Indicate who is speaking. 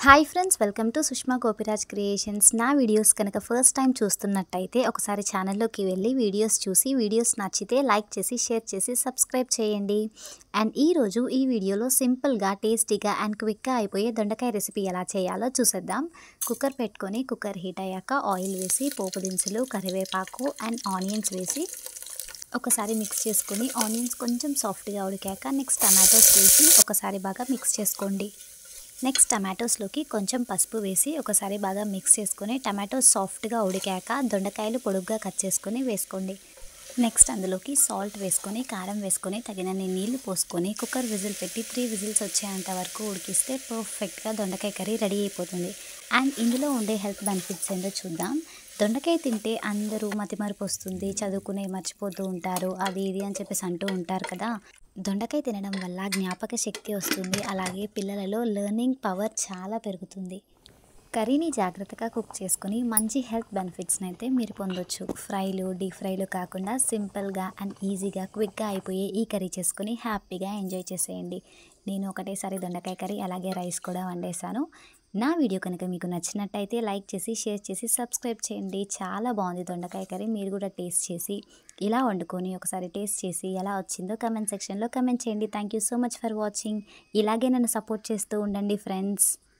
Speaker 1: hi friends welcome to Sushma Gopiraj creations నా videos కనుక first time చూస్తున్నట్టయితే ఒకసారి ఛానల్లోకి వెళ్ళి వీడియోస్ చూసి వీడియోస్ నచ్చితే లైక్ చేసి షేర్ చేసి సబ్స్క్రైబ్ చేయండి అండ్ ఈరోజు ఈ వీడియోలో సింపుల్గా టేస్టీగా అండ్ క్విక్గా అయిపోయే దొండకాయ రెసిపీ ఎలా చేయాలో చూసేద్దాం కుక్కర్ పెట్టుకొని కుక్కర్ హీట్ అయ్యాక ఆయిల్ వేసి పోపు దినుసులు కరివేపాకు అండ్ ఆనియన్స్ వేసి ఒకసారి మిక్స్ చేసుకొని ఆనియన్స్ కొంచెం సాఫ్ట్గా ఉడికాక నెక్స్ట్ టమాటోస్ వేసి ఒకసారి బాగా మిక్స్ చేసుకోండి నెక్స్ట్ టమాటోస్లోకి కొంచెం పసుపు వేసి ఒకసారి బాగా మిక్స్ చేసుకొని టమాటోస్ సాఫ్ట్గా ఉడికాక దొండకాయలు పొడుగ్గా కట్ చేసుకొని వేసుకోండి నెక్స్ట్ అందులోకి సాల్ట్ వేసుకొని కారం వేసుకొని తగినన్ని నీళ్లు పోసుకొని కుక్కర్ విజిల్ పెట్టి త్రీ విజిల్స్ వచ్చేంత వరకు ఉడికిస్తే పర్ఫెక్ట్గా దొండకాయ కర్రీ రెడీ అయిపోతుంది అండ్ ఇందులో ఉండే హెల్త్ బెనిఫిట్స్ ఏంటో చూద్దాం దొండకాయ తింటే అందరూ మతిమరుపు వస్తుంది చదువుకునే మర్చిపోతూ ఉంటారు అది ఇది అని చెప్పేసి అంటూ ఉంటారు కదా దొండకాయ తినడం వల్ల జ్ఞాపక శక్తి వస్తుంది అలాగే పిల్లలలో లెర్నింగ్ పవర్ చాలా పెరుగుతుంది కర్రీని జాగ్రత్తగా కుక్ చేసుకొని మంచి హెల్త్ బెనిఫిట్స్ని అయితే మీరు పొందొచ్చు ఫ్రైలు డీప్ ఫ్రైలు కాకుండా సింపుల్గా అండ్ ఈజీగా క్విక్గా అయిపోయే ఈ కర్రీ చేసుకొని హ్యాపీగా ఎంజాయ్ చేసేయండి నేను ఒకటేసారి దొండకాయ కర్రీ అలాగే రైస్ కూడా వండేసాను నా వీడియో కనుక మీకు నచ్చినట్టయితే లైక్ చేసి షేర్ చేసి సబ్స్క్రైబ్ చేయండి చాలా బాగుంది దొండకాయ కర్రీ మీరు కూడా టేస్ట్ చేసి ఇలా వండుకొని ఒకసారి టేస్ట్ చేసి ఎలా వచ్చిందో కమెంట్ సెక్షన్లో కమెంట్ చేయండి thank you so much for watching ఇలాగే నన్ను సపోర్ట్ చేస్తూ ఉండండి ఫ్రెండ్స్